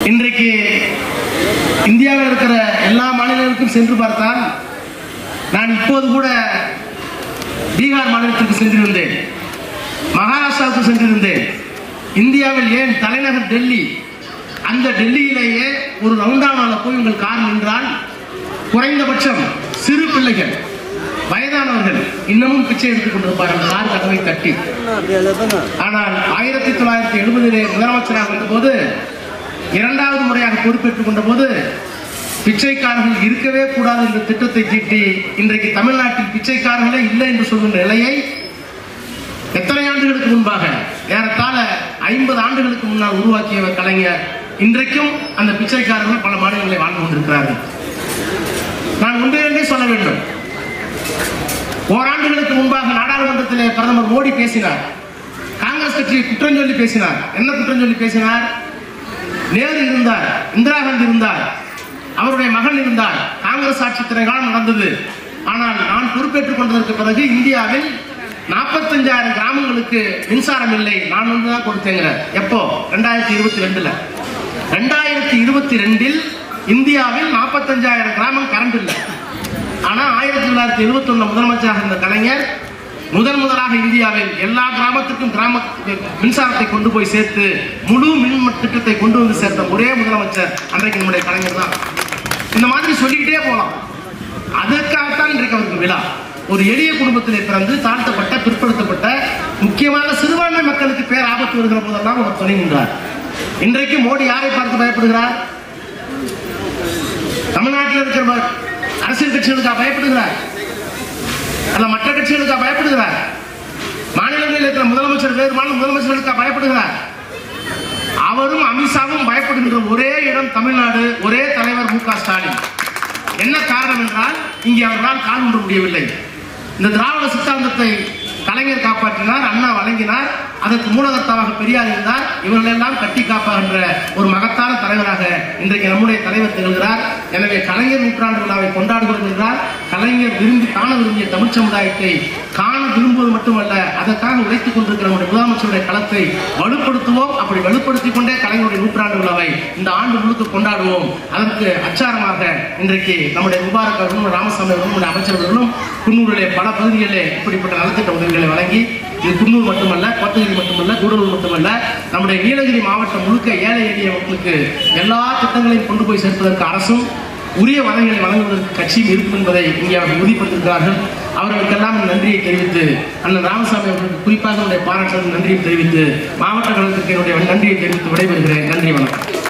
இன்றைக்கு இந்தியாவில் இருக்கிற எல்லா மாநிலங்களுக்கும் சென்று பார்த்தால் நான் இப்போது கூட பீகார் மாநிலத்திற்கு சென்றிருந்தேன் மகாராஷ்டிராவுக்கு சென்றிருந்தேன் இந்தியாவில் ஏன் தலைநகர் டெல்லி அந்த டெல்லியிலேயே ஒரு ரவுண்டானால போய் உங்கள் கார் நின்றால் குறைந்தபட்சம் சிறு பிள்ளைகள் வயதானவர்கள் இன்னமும் பிச்சை எடுத்துக் கொண்டிருப்பார்கள் கார் கதவை தட்டி ஆனால் ஆயிரத்தி தொள்ளாயிரத்தி எழுபதிலே முதலமைச்சராக இருந்தபோது இரண்டாவது முறையாக பொறுப்பேற்றுக் கொண்ட போது பிச்சைக்காரர்கள் இருக்கவே கூடாது என்ற திட்டத்தை தீட்டி இன்றைக்கு தமிழ்நாட்டில் பிச்சைக்காரர்களே இல்லை என்று சொல்கின்ற நிலையை எத்தனை ஆண்டுகளுக்கு முன்பாக ஏறத்தாழ ஐம்பது ஆண்டுகளுக்கு முன்னால் உருவாக்கிய கலைஞர் இன்றைக்கும் அந்த பிச்சைக்காரர்கள் பல மாநிலங்களில் வாழ்ந்து கொண்டிருக்கிறார்கள் நான் ஒன்றே ஒன்றே சொல்ல வேண்டும் ஓராண்டுகளுக்கு முன்பாக நாடாளுமன்றத்திலே பிரதமர் மோடி பேசினார் காங்கிரஸ் கட்சியை குற்றம் சொல்லி பேசினார் என்ன குற்றம் சொல்லி பேசினார் நேரு இருந்தார் இந்திரா காந்தி இருந்தார் அவருடைய மகன் இருந்தார் காங்கிரஸ் ஆட்சி இத்தனை காலம் நடந்தது ஆனால் நான் பொறுப்பேற்றுக் கொண்டதற்கு பிறகு இந்தியாவில் நாற்பத்தஞ்சாயிரம் கிராமங்களுக்கு மின்சாரம் இல்லை நான் வந்து தான் கொடுத்தேங்கிறார் எப்போ ரெண்டாயிரத்தி இருபத்தி ரெண்டுல ரெண்டாயிரத்தி இருபத்தி ரெண்டில் இந்தியாவில் நாற்பத்தஞ்சாயிரம் கிராமம் கரண்ட் இல்லை ஆனா ஆயிரத்தி தொள்ளாயிரத்தி எழுபத்தி ஒண்ணு முதலமைச்சராக இருந்த கலைஞர் முதன் முதலாக இந்தியாவில் எல்லா கிராமத்துக்கும் கிராம மின்சாரத்தை கொண்டு போய் சேர்த்து முழு மின் திட்டத்தை கொண்டு வந்து சேர்த்த ஒரே முதலமைச்சர் அன்றைக்கு நம்முடைய கலைஞர் தான் இந்த மாதிரி சொல்லிக்கிட்டே போகலாம் அதற்காகத்தான் இன்றைக்கு அவருக்கு விழா ஒரு எளிய குடும்பத்திலே பிறந்து தாழ்த்தப்பட்ட பிற்படுத்தப்பட்ட முக்கியமாக சிறுபான்மை மக்களுக்கு பேர் ஆபத்து வருகிற போதெல்லாம் அவர் துணைகின்றார் இன்றைக்கு மோடி யாரை பார்த்து பயப்படுகிறார் தமிழ்நாட்டில் இருக்கிற ம- அரசியல் கட்சிகளுக்கா பயப்படுகிறார் அல்ல மற்ற கட்சிகளுக்கா பயப்படுகிறார் மாநிலங்களில் இருக்கிற முதலமைச்சர் வேறு மாநில முதலமைச்சர்களுக்கா பயப்படுகிறார் அவரும் அமித்ஷாவும் பயப்படுகின்ற ஒரே இடம் தமிழ்நாடு ஒரே தலைவர் மு க ஸ்டாலின் என்ன காரணம் என்றால் இங்கே அவர்களால் கால் ஊன்ற முடியவில்லை இந்த திராவிட சித்தாந்தத்தை கலைஞர் காப்பாற்றினார் அண்ணா வழங்கினார் அதற்கு மூலகர்த்தாவாக பெரியார் இருந்தார் இவர்கள் எல்லாம் கட்டி காப்பாகின்ற ஒரு மகத்தான தலைவராக இன்றைக்கு நம்முடைய தலைவர் திகழ்கிறார் எனவே கலைஞர் நூற்றாண்டு விழாவை கொண்டாடுகிறோம் என்றால் கலைஞர் விரும்பி காண விரும்பிய தமிழ் சமுதாயத்தை காண விரும்புவது மட்டுமல்ல அதற்காக உழைத்துக் கொண்டிருக்கிற நம்முடைய முதலமைச்சருடைய களத்தை வலுப்படுத்துவோம் அப்படி வலுப்படுத்திக் கொண்டே கலைஞருடைய நூற்றாண்டு விழாவை இந்த ஆண்டு முழுக்க கொண்டாடுவோம் அதற்கு அச்சாரமாக இன்றைக்கு நம்முடைய முபாரக் அவர்களும் ராமசாமி அவர்களும் நம்முடைய அமைச்சர்களும் குன்னூரிலே பல பகுதிகளிலே இப்படிப்பட்ட நலத்திட்ட உதவிகளை வழங்கி இது குன்னூர் மட்டுமல்ல கோத்தகிரி மட்டுமல்ல கூடலூர் மட்டுமல்ல நம்முடைய நீலகிரி மாவட்டம் முழுக்க ஏழை எளிய மக்களுக்கு எல்லா திட்டங்களையும் கொண்டு போய் சேர்ப்பதற்கு அரசும் உரிய வளங்களை வழங்குவதற்கு கட்சியும் இருக்கும் என்பதை இங்கே அவர்கள் உறுதிப்படுத்திருக்கிறார்கள் அவர்களுக்கெல்லாம் என் நன்றியை தெரிவித்து அண்ணன் ராமசாமி அவர்களுக்கு குறிப்பாக என்னுடைய பாராட்டு நன்றியை தெரிவித்து மாவட்ட கழகத்திற்கு என்னுடைய நன்றியை தெரிவித்து விடைபெறுகிறேன் நன்றி வணக்கம்